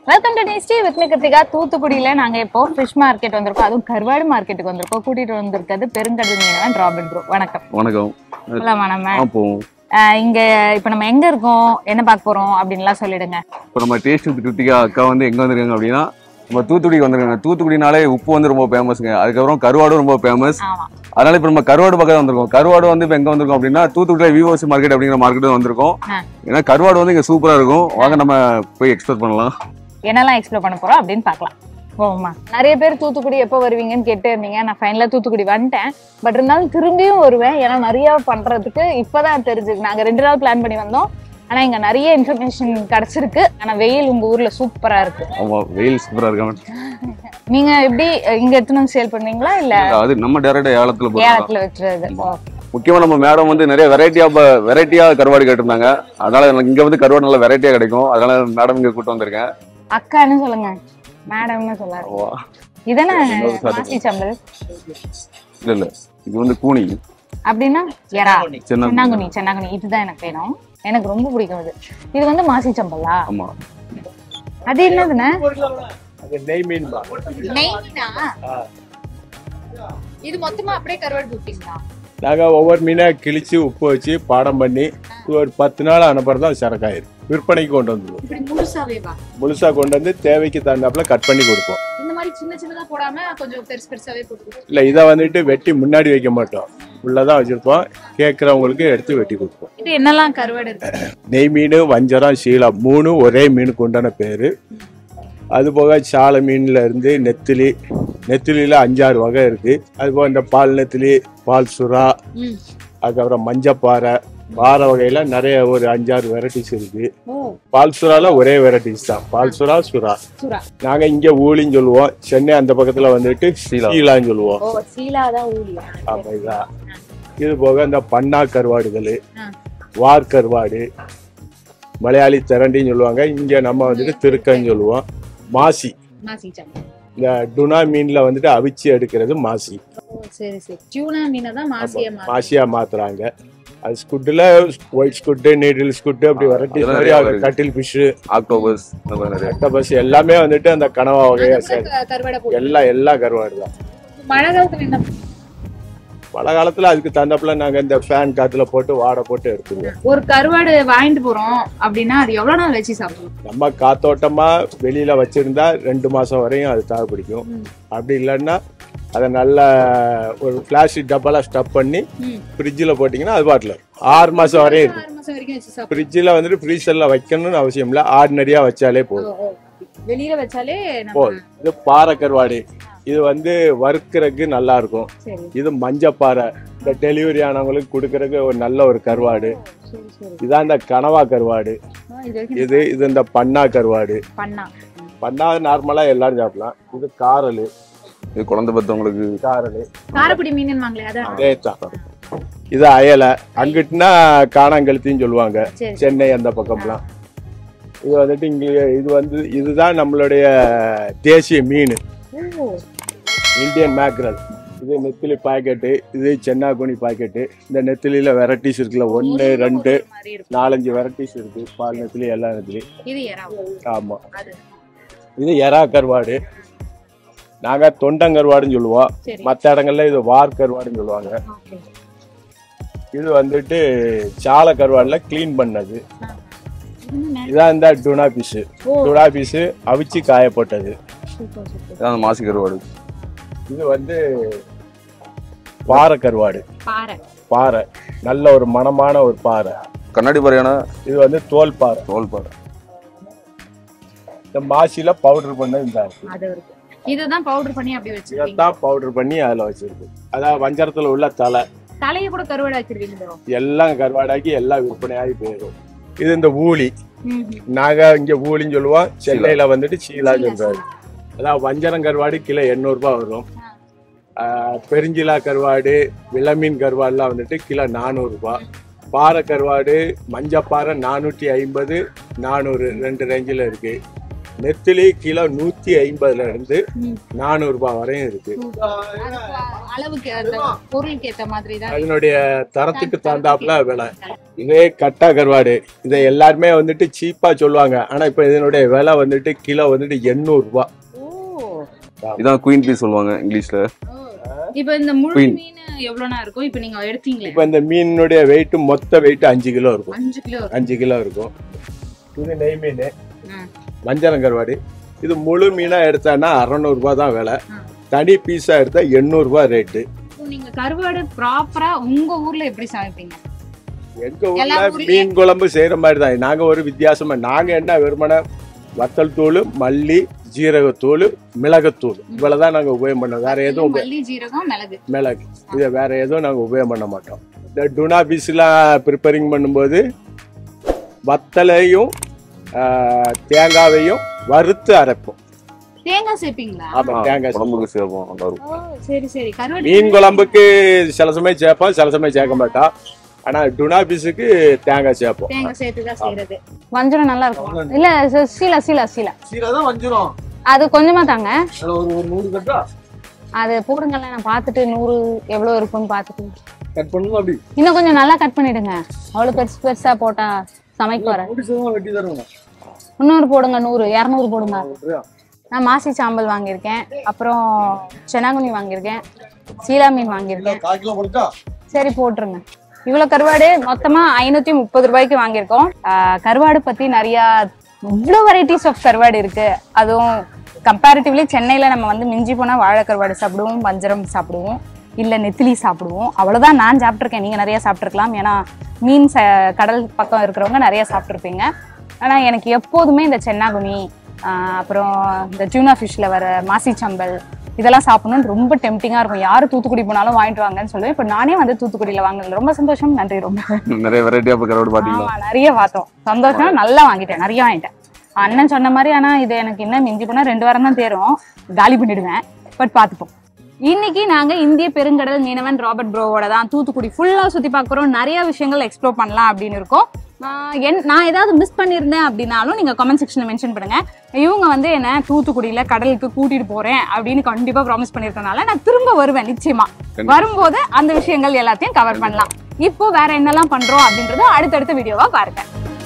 Welcome to tasty with Krithika தூத்துக்குடியில நாங்க இப்போ ஃபிஷ் மார்க்கெட் வந்திருக்கோம் அதுவும் கருவாடு மார்க்கெட்டுக்கு வந்திருக்கோம் கூட்டிட்டு வந்திருக்கிறது பெருங்கடல் மீனவன் ராபின் ப்ரோ வணக்கம் வணக்கம் போலாமா நம்ம ஆ போவோம் ஆஹ் இங்க இப்ப நம்ம எங்க இருக்கோம் என்ன பார்க்க போறோம் அப்படின்லாம் சொல்லிடுங்க இப்போ நம்ம டேஸ்ட் வித் கிருத்திகா அக்கா வந்து எங்கே வந்திருக்காங்க அப்படின்னா நம்ம தூத்துக்குடிக்கு வந்திருக்காங்க தூத்துக்குடினாலே உப்பு வந்து ரொம்ப ஃபேமஸ்ங்க அதுக்கப்புறம் கருவாடும் ரொம்ப ஃபேமஸ் ஆமா அதனால இப்போ நம்ம கருவாடு பக்கம் வந்திருக்கோம் கருவாடு வந்து இப்போ எங்கே வந்திருக்கோம் அப்படின்னா தூத்துக்குடியில் விவோசி மார்க்கெட் அப்படிங்கிற மார்க்கெட் வந்திருக்கோம் ஆ. ஏன்னா கருவாடு வந்து இங்கே சூப்பராக இருக்கும் வாங்க நம்ம போய் எக்ஸ்ப்ளோர் பண்ணலாம் என்னெல்லாம் எக்ஸ்ப்ளோர் பண்ண போறோம் அப்படின்னு பார்க்கலாம் போமா நிறைய பேர் தூத்துக்குடி எப்போ வருவீங்கன்னு கேட்டு இருந்தீங்க நான் ஃபைனலாக தூத்துக்குடி வந்துட்டேன் பட் இருந்தாலும் திரும்பியும் வருவேன் ஏன்னா நிறைய பண்றதுக்கு இப்பதான் தெரிஞ்சுது நாங்க ரெண்டு நாள் பிளான் பண்ணி வந்தோம் ஆனா இங்க நிறைய இன்ஃபர்மேஷன் கிடைச்சிருக்கு ஆனா வெயில் உங்க ஊர்ல சூப்பரா இருக்கு ஆமாம் வெயில் சூப்பராக இருக்காங்க நீங்க எப்படி அஹ், இங்க எடுத்துன்னு வந்து சேல் பண்ணுவீங்களா இல்ல அது நம்ம டேரக்டாக ஏலத்தில் போகிறோம் ஏலத்துல வச்சுறது முக்கியமாக நம்ம மேடம் வந்து நிறைய வெரைட்டியாக வெரைட்டியாக கருவாடு கேட்டிருந்தாங்க அதனால எனக்கு இங்கே வந்து கருவாடு நல்ல வெரைட்டியாக கிடைக்கும் அதனால மேடம் இங்கே கூட்டு வந்திருக்கேன் அக்கான்னு சொல்லுங்க மேடம்னு சொல்லாரு ஆமா. இதானே இன்னொரு சாரி. மாசி சம்பல் இல்ல இல்ல இது வந்து கூனி அப்படின்னா எறா சின்ன சென்னாங்குனி சென்னாங்குனி இதுதான் எனக்கு வேணும் எனக்கு ரொம்ப பிடிக்கும் இது இது வந்து மாசி சம்பலா ஆமா அது என்னதுண்ணே அது நெய் மீன் தான் நெய்னா இது மொத்தமா அப்படியே கருவாடு போட்டீங்களா நாங்கள் ஒவ்வொரு மீனை கிழிச்சு உப்பு வச்சு பாடம் பண்ணி ஒரு பத்து நாள் அனுப்புறது தான் சரக்காயிரு விற்பனைக்கு கொண்டு வந்துடுவோம் இப்படி முழுசாவே வா முழுசா கொண்டு வந்து தேவைக்கு தகுந்தாப்புல கட் பண்ணி கொடுப்போம் இந்த மாதிரி சின்ன சின்னதா போடாம கொஞ்சம் பெருசு பெருசாவே போட்டு இல்லை இதை வந்துட்டு வெட்டி முன்னாடி வைக்க மாட்டோம் உள்ளதான் வச்சிருப்போம் கேட்குறவங்களுக்கு எடுத்து வெட்டி கொடுப்போம் இது என்னெல்லாம் கருவாடு இருக்கு நெய் மீன் வஞ்சரம் சீலம் மூணு ஒரே மீனுக்கு உண்டான பேர் அது போக சாலை மீன்ல இருந்து நெத்திலி நெத்திலியில் அஞ்சாறு வகை இருக்கு அது போக இந்த பால் நெத்திலி பால் சுறா ம். அதுக்கப்புறம் மஞ்சப்பாறை பாறை வகையில நிறைய ஒரு அஞ்சாறு வெரைட்டிஸ் இருக்கு ஓ பால் சுறால ஒரே வெரைட்டிஸ் தான் பால் சுறா சுறா சுறா நாங்க இங்க ஊழின்னு சொல்லுவோம் சென்னை அந்த பக்கத்துல வந்துட்டு சீலா. சீலான்னு சொல்லுவோம் ஓ சீலாதான் ஊழியா ஆமா இதான் இது போக இந்த பண்ணா கருவாடுகள் ஆ. வார் கருவாடு மலையாளி திரண்டின்னு சொல்லுவாங்க இங்க நம்ம வந்துட்டு திருக்கன்னு சொல்லுவோம் மாசி மாசி சம்பல் இந்த டுனா மீன்ல வந்துட்டு அவிச்சு எடுக்கிறது மாசி ஓ சரி சரி டியூனா மீனை தான் மாசியா மா மாசியா மாத்துறாங்க அது ஸ்குட்டில் ஒயிட் ஸ்குட்டு நீடில் ஸ்குட்டு அப்படி வெரைட்டிஸ் அதெல்லாம் மாதிரி நிறைய அது இருக்கு. கட்டில் ஃபிஷ் ஆக்டோபஸ் இந்த மாதிரி நிறைய ஆக்டோபஸ் எல்லாமே வந்துட்டு அந்த கனவா வகையா சரி கருவாடை போட்டு எல்லா எல்லா கருவாடு தான் மழை காலத்துல என்ன மழை காலத்துல அதுக்கு தகுந்தாப்புல நாங்க இந்த ஃபேன் காத்துல போட்டு வாடை போட்டு எடுத்துருவோம் ஒரு கருவாடு வாங்கிட்டு போறோம் அப்படின்னா அது எவ்வளவு நாள் வச்சு சாப்பிடுவோம் நம்ம காத்தோட்டமா வெளியில வச்சிருந்தா ரெண்டு மாசம் வரையும் அது தாக்கு பிடிக்கும் ம். அப்படி இல்லைன்னா அதை நல்லா ஒரு பிளாஸ்டிக் டப்பால ஸ்டப் பண்ணி ம். ஃப்ரிட்ஜில் போட்டிங்கன்னா அது பாட்டில் ஆறு மாசம் வரையும் இருக்கும் ஆறு மாசம் வரைக்கும் வச்சு சாப்பிடுவோம் ஃப்ரிட்ஜில் வந்துட்டு ஃப்ரீசரில் வைக்கணும்னு அவசியம் இல்லை ஆர்டினரியா வச்சாலே போதும் வெளியில வச்சாலே நம்ம போதும் இது பாறை கருவாடு இது வந்து வறுக்கிறதுக்கு நல்லா இருக்கும் சரி இது மஞ்சப்பாறை இந்த டெலிவரி ஆனவங்களுக்கு கொடுக்கறதுக்கு ஒரு நல்ல ஒரு கருவாடு சரி சரி இதான் இந்த கனவா கருவாடு ஆ, இது வரைக்கும் இது இது இந்த பண்ணா கருவாடு பண்ணா பண்ணா நார்மலா எல்லாரும் சாப்பிடலாம் இது காரல் இது குழந்தை பத்தவங்களுக்கு காரல் காரக்குடி மீன் வாங்களே அதான் அதே தான் இது அயலை அங்கிட்டுனா காணாங்கழுத்தின்னு சொல்லுவாங்க சரி சென்னை அந்த பக்கம்லாம் இது வந்துட்டு இங்க இது வந்து இதுதான் நம்மளுடைய தேசிய மீன் ஓ இந்தியன் மேக்ரல் இது நெத்திலி பாக்கெட்டு இது சென்னாகுனி பாக்கெட்டு இந்த நெத்திலியில வெரைட்டிஸ் இருக்குல்ல ஒன்று ரெண்டு ஒரு மாதிரி இருக்கும் நாலஞ்சு வெரைட்டிஸ் இருக்கு பால் நெத்திலி எல்லா நெத்திலி இது எறா ஆமா அது இது எறா கருவாடு நாங்க தொண்டங்கருவாடுன்னு சொல்லுவோம் சரி மற்ற இடங்கள்ல இது வார் கருவாடுன்னு சொல்லுவாங்க ஓகே இது வந்துட்டு சால கருவாடுல க்ளீன் பண்ணது இது என்ன இதான் இந்த டுனா பீஸு ஓ டுனா பீஸு அவிச்சு காயப்பட்டது சூப்பர் சூப்பர் இதான் அந்த மாசி கருவாடு இது வந்து பாறை கருவாடு பாறை பாறை நல்ல ஒரு மணமான ஒரு பாறை கண்ணாடி பாறையான இது வந்து தோல் பாறை தோல் பாறை இந்த மாசில பவுடர் பண்ண இந்த இருக்கு அது இருக்கு இதுதான் பவுடர் பண்ணி அப்படி வச்சிருக்கீங்க இதைத்தான் பவுடர் பண்ணி அதுல வச்சிருக்கு அதாவது வஞ்சரத்துல உள்ள தலை தலையை கூட கருவாடை வச்சிருக்கீங்க எல்லாம் கருவாடாக்கி எல்லாம் விற்பனையாகி போயிடும் இது இந்த ஊழி ம் நாங்க இங்க ஊழின்னு சொல்லுவோம் சென்னையில வந்துட்டு சீலா சொல்றாரு அதாவது வஞ்சரம் கருவாடு கிலோ எண்ணூறு ரூபாய் வரும் ஆஹ் பெருஞ்சிலா கருவாடு விளமீன் கருவாடுலாம் வந்துட்டு கிலோ நானூறு ரூபாய் பாறை கருவாடு மஞ்சப்பாறை நானூற்றி ஐம்பது நானூறு ரெண்டு ரேஞ்சில் இருக்கு நெத்திலி கிலோ நூத்தி ஐம்பதுல இருந்து ம். நானூறு ரூபாய் வரையும் இருக்கு அளவுக்கு அந்த பொருளுக்கு ஏத்த மாதிரி தான் அதனுடைய தரத்துக்கு தகுந்தாப்புல விலை இதே கட்டா கருவாடு இதை எல்லாருமே வந்துட்டு சீப்பா சொல்லுவாங்க ஆனா இப்ப இதனுடைய விலை வந்துட்டு கிலோ வந்துட்டு எண்ணூறு ரூபாய் இதான் குயின் பீஸ் சொல்லுவாங்க இங்கிலீஷ்ல இப்போ இந்த முழு Queen. மீன் எவ்வளோனா இருக்கும் இப்போ நீங்க எடுத்தீங்களே இப்ப இந்த மீனுடைய வெயிட் மொத்த வெயிட் அஞ்சு கிலோ இருக்கும் அஞ்சு கிலோ அஞ்சு கிலோ இருக்கும் இது நெய் மீன் ம். வஞ்சரம் கருவாடு இது முழு மீனா எடுத்தான்னா அறநூறு ரூபாய் தான் விலை ம். தனி பீஸா எடுத்தா எண்ணூறு ரூபாய் ரேட்டு இப்போ நீங்க கருவாடு ப்ராப்பரா உங்க ஊர்ல எப்படி சமைப்பீங்க எங்க எல்லா ஊர்ல ஊர்லயும் மீன் குழம்பு செய்யற மாதிரி தான் நாங்க ஒரு வித்தியாசமா நாங்க என்ன வெறுமனே வத்தல் தூள் மல்லி ஜீரகத்தூள் மிளகுத்தூள் இவ்வளவுதான் நாங்க உபயோகம் பண்ணோம் வேற எதுவும் உபயோக- மல்லி ஜீரகம் மிளகு மிளகு இதை வேற எதுவும் நாங்க உபயோகம் பண்ண மாட்டோம் இந்த டுனா பீஸ்லாம் ப்ரிப்பேரிங் பண்ணும்போது வத்தலையும் ஆஹ், தேங்காவையும் வறுத்து அரைப்போம் தேங்காய் சேர்ப்பீங்களா ஆமா தேங்காய் சேர்ப்போம். உடம்புக்கு சேர்ப்போம் நல்லா இருக்கும் ஓ சரி சரி கருவாடு மீன் குழம்புக்கு சில சமயம் சேர்ப்போம் சில சமயம் சேர்க்க மாட்டோம் ஆனா டுனா பீஸுக்கு தேங்காய் சேர்ப்போம் தேங்காய் சேர்த்து தான் செய்யறது வஞ்சரம் நல்லா இருக்கும் இல்ல ச- சீலா சீலா சீலா சீரா தான் வஞ்சிரும் அது கொஞ்சமா தாங்க அதுல ஒரு ஒரு நூறு கட்டா அது போடுங்கல்ல நான் பார்த்துட்டு நூறு எவ்வளவு இருக்கும்னு பார்த்துட்டு கட் பண்ணணும் அப்படி இன்னும் கொஞ்சம் நல்லா கட் பண்ணிடுங்க அவ்வளவு பெருசு பெருசா போட்டா சமைக்க வர கூட்டி சும்மா வெட்டி தருவாங்க முந்நூறு போடுங்க நூறு இரநூறு போடுங்க நான் மாசி சாம்பல் வாங்கியிருக்கேன் அப்புறம் செனாகுனி வாங்கியிருக்கேன் சீலா மீன் வாங்கியிருக்கேன் கால் கிலோ போட்டா சரி போட்டுருங்க இவ்வளவு கருவாடு மொத்தமா ஐநூத்தி முப்பது ரூபாய்க்கு வாங்கியிருக்கோம் ஆஹ் கருவாடு பத்தி நிறைய இவ்வளோ வெரைட்டிஸ் ஆஃப் கருவாடு இருக்கு அதுவும் கம்பேரிட்டிவ்லி சென்னையில நம்ம வந்து மிஞ்சி போனா வாழை கருவாடு சாப்பிடுவோம் வஞ்சரம் சாப்பிடுவோம் இல்ல நெத்திலி சாப்பிடுவோம் அவ்வளவுதான் நான் சாப்பிட்ருக்கேன் நீங்க நிறைய சாப்பிட்ருக்கலாம் ஏன்னா மீன் ச கடல் பக்கம் இருக்கிறவங்க நிறைய சாப்பிட்ருப்பீங்க ஆனா எனக்கு எப்போதுமே இந்த சென்னாகுனி ஆஹ் அப்புறம் இந்த டியூனா ஃபிஷ்ல வர மாசி சம்பல் இதெல்லாம் சாப்பிடணும்னு ரொம்ப டெம்டிங்கா இருக்கும் யாரு தூத்துக்குடி போனாலும் வாங்கிட்டு வாங்கன்னு சொல்லுவேன் இப்போ நானே வந்து தூத்துக்குடியில வாங்கினது ரொம்ப சந்தோஷம் நன்றி ரொம்ப நிறைய வெரைட்டி ஆஃப் கருவாடு பாத்தீங்களா ஆமா நிறைய பார்த்தோம் சந்தோஷம் நல்லா வாங்கிட்டேன் நிறைய வாங்கிட்டேன் அண்ணன் சொன்ன மாதிரி ஆனா இது எனக்கு என்ன மிஞ்சி போனா ரெண்டு வாரம் தான் தேரும் காலி பண்ணிடுவேன் பட் பார்த்துப்போம் இன்னைக்கு நாங்க இந்திய பெருங்கடல் மீனவன் ராபர்ட் ப்ரோவோட தான் தூத்துக்குடி ஃபுல்லா சுத்தி பார்க்குறோம் நிறைய விஷயங்கள் எக்ஸ்ப்ளோர் பண்ணலாம் அப்படின்னு இருக்கோம் நான் என் நான் ஏதாவது மிஸ் பண்ணியிருந்தேன் அப்படின்னாலும் நீங்க கமெண்ட் செக்ஷன்ல மென்ஷன் பண்ணுங்க இவங்க வந்து என்ன தூத்துக்குடியில கடலுக்கு கூட்டிட்டு போறேன் அப்படின்னு கண்டிப்பா ப்ராமிஸ் பண்ணிருக்கனால நான் திரும்ப வருவேன் நிச்சயமா கண்டிப்பா. வரும்போது அந்த விஷயங்கள் எல்லாத்தையும் கவர் பண்ணலாம் இப்போ வேற என்னெல்லாம் பண்றோம் அப்படின்றத அடுத்தடுத்த வீடியோவா பாருங்க